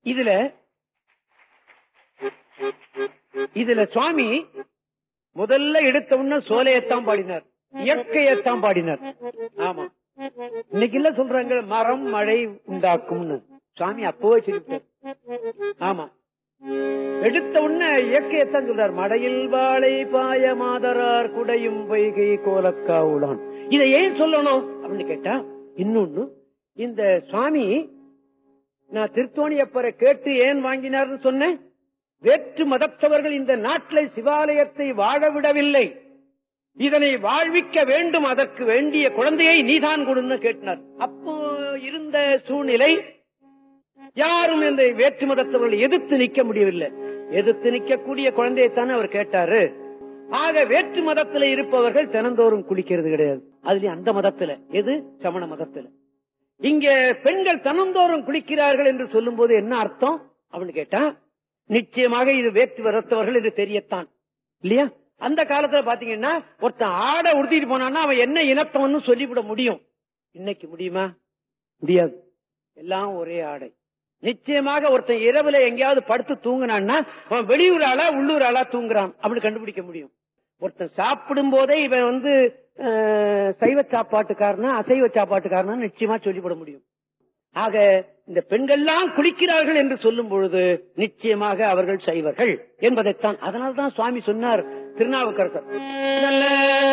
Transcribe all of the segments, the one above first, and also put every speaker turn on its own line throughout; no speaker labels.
இதுல இதுல சுவாமி முதல்ல எடுத்த உடனே சோலையத்தான் பாடினார் இயற்கையத்தான் பாடினார் ஆமா இன்னைக்கு இல்ல சொல்றாங்க மரம் மழை உண்டாக்கும்னு சுவாமி அப்பவே சொல்லிவிட்டார் ஆமா எடுத்த உடனே இயற்கையத்தான் சொல்றார் மடையில் வாழை பாய மாதரார் குடையும் வைகை கோலக்காவுளான் இதை ஏன் சொல்லணும் அப்படின்னு கேட்டா இன்னொன்னு இந்த சுவாமி நான் திருத்தோணியப்பரை கேட்டு ஏன் வாங்கினார்னு சொன்னேன் வேற்று மதத்தவர்கள் இந்த நாட்டில் சிவாலயத்தை வாழ விடவில்லை இதனை வாழ்விக்க வேண்டும் அதற்கு வேண்டிய குழந்தையை நீதான் கொடுன்னு கேட்டினார் அப்போ இருந்த சூழ்நிலை யாரும் இந்த வேற்று மதத்தவர்கள் எதிர்த்து நிக்க முடியவில்லை எதிர்த்து நிக்கக்கூடிய குழந்தையைத்தானே அவர் கேட்டாரு ஆக வேற்று மதத்துல இருப்பவர்கள் தினந்தோறும் குளிக்கிறது கிடையாது அதுலயும் அந்த மதத்துல எது சமண மதத்துல இங்க பெண்கள் தினந்தோறும் குளிக்கிறார்கள் என்று சொல்லும் போது என்ன அர்த்தம் அப்படின்னு கேட்டா நிச்சயமாக இது வேற்று மதத்தவர்கள் என்று தெரியத்தான் இல்லையா அந்த காலத்துல பாத்தீங்கன்னா ஒருத்தன் ஆடை உடுத்திட்டு போனான்னா அவன் என்ன இனத்தவன்னு சொல்லிவிட முடியும் இன்னைக்கு முடியுமா முடியாது எல்லாம் ஒரே ஆடை நிச்சயமாக ஒருத்தன் இரவுல எங்கேயாவது படுத்து தூங்கினான்னா அவன் வெளியூர் ஆளா உள்ளூர் ஆளா தூங்குறான் அப்படி கண்டுபிடிக்க முடியும் ஒருத்தன் சாப்பிடும் போதே இவன் வந்து அஹ், சைவ சாப்பாட்டுக்காரனா அசைவ சாப்பாட்டுக்காரனா நிச்சயமா சொல்லிவிட முடியும் ஆக இந்த பெண்கள்லாம் குளிக்கிறார்கள் என்று சொல்லும் பொழுது நிச்சயமாக அவர்கள் சைவர்கள் என்பதைத்தான் அதனால்தான் சுவாமி சொன்னார் திருநாவுக்கரசர் நல்ல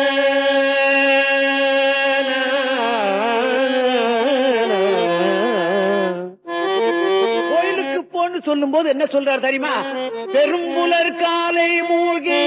கோயிலுக்கு போன்னு சொல்லும் போது என்ன சொல்றார் தெரியுமா பெரும்புலர் காலை மூழ்கி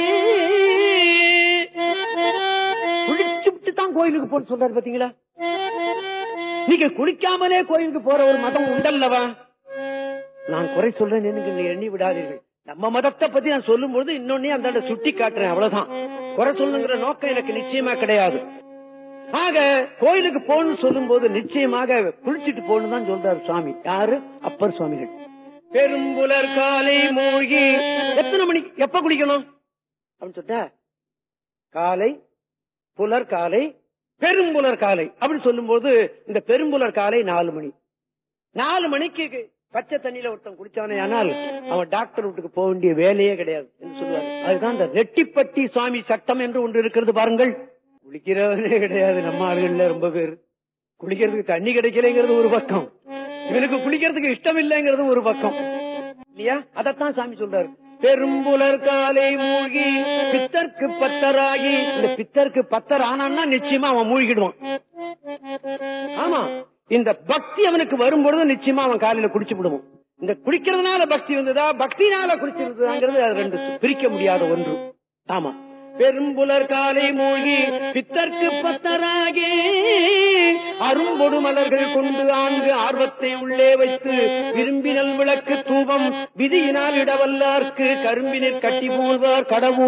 குளிச்சு விட்டு தான் கோயிலுக்கு போன்னு சொல்றாரு பாத்தீங்களா நீங்க குளிக்காமலே கோயிலுக்கு போற ஒரு மதம் உண்டல்லவா நான் குறை சொல்றேன் என்று நீங்க எண்ணி விடாதீர்கள் நம்ம மதத்தை பத்தி நான் சொல்லும் பொழுது இன்னொன்னே அந்த சுட்டி காட்டுறேன் அவ்வளவுதான் குறை சொல்லுங்கிற நோக்கம் எனக்கு நிச்சயமா கிடையாது ஆக கோயிலுக்கு போகணும்னு சொல்லும் போது நிச்சயமாக குளிச்சிட்டு போகணும் தான் சொல்றாரு சுவாமி யாரு அப்பர் சுவாமிகள் பெரும்புலர் காலை மூழ்கி எத்தனை மணிக்கு எப்ப குளிக்கணும் அப்படின்னு சொல்லிட்டா காலை புலர் காலை பெரும்புலர் காலை அப்படின்னு சொல்லும்போது இந்த பெரும்புலர் காலை நாலு மணி நாலு மணிக்கு பச்சை தண்ணியில ஒருத்தன் குடிச்சானே ஆனால் அவன் டாக்டர் வீட்டுக்கு போக வேண்டிய வேலையே கிடையாது என்று சொல்லுவாங்க அதுதான் இந்த ரெட்டிப்பட்டி சுவாமி சட்டம் என்று ஒன்று இருக்கிறது பாருங்கள் குளிக்கிறவனே கிடையாது நம்ம ஆளுகள்ல ரொம்ப பேர் குளிக்கிறதுக்கு தண்ணி கிடைக்கலைங்கிறது ஒரு பக்கம் இவனுக்கு குளிக்கிறதுக்கு இஷ்டம் இல்லைங்கிறது ஒரு பக்கம் இல்லையா அதத்தான் சாமி சொல்றாரு பெரும்புலர் காலை மூழ்கி பித்தர்க்கு பத்தராகி இந்த பித்தர்க்கு பத்தர் ஆனான்னா நிச்சயமா அவன் மூழ்கிடுவான் ஆமா இந்த பக்தி அவனுக்கு வரும்பொழுது நிச்சயமா அவன் காலையில குடிச்சு விடுவான் இந்த குடிக்கிறதுனால பக்தி வந்ததா பக்தினால குடிச்சிருந்ததாங்கிறது அது ரெண்டு பிரிக்க முடியாத ஒன்று ஆமா பெரும்புலர் காலை மூழ்கி பித்தர்க்கு பத்தராகி அரும்பொடு மலர்கள் கொண்டு ஆங்கு ஆர்வத்தை உள்ளே வைத்து விரும்பினல் விளக்கு தூபம் விதியினால் இடவல்லார்க்கு கரும்பினில் கட்டி போல்வார் கடவுள்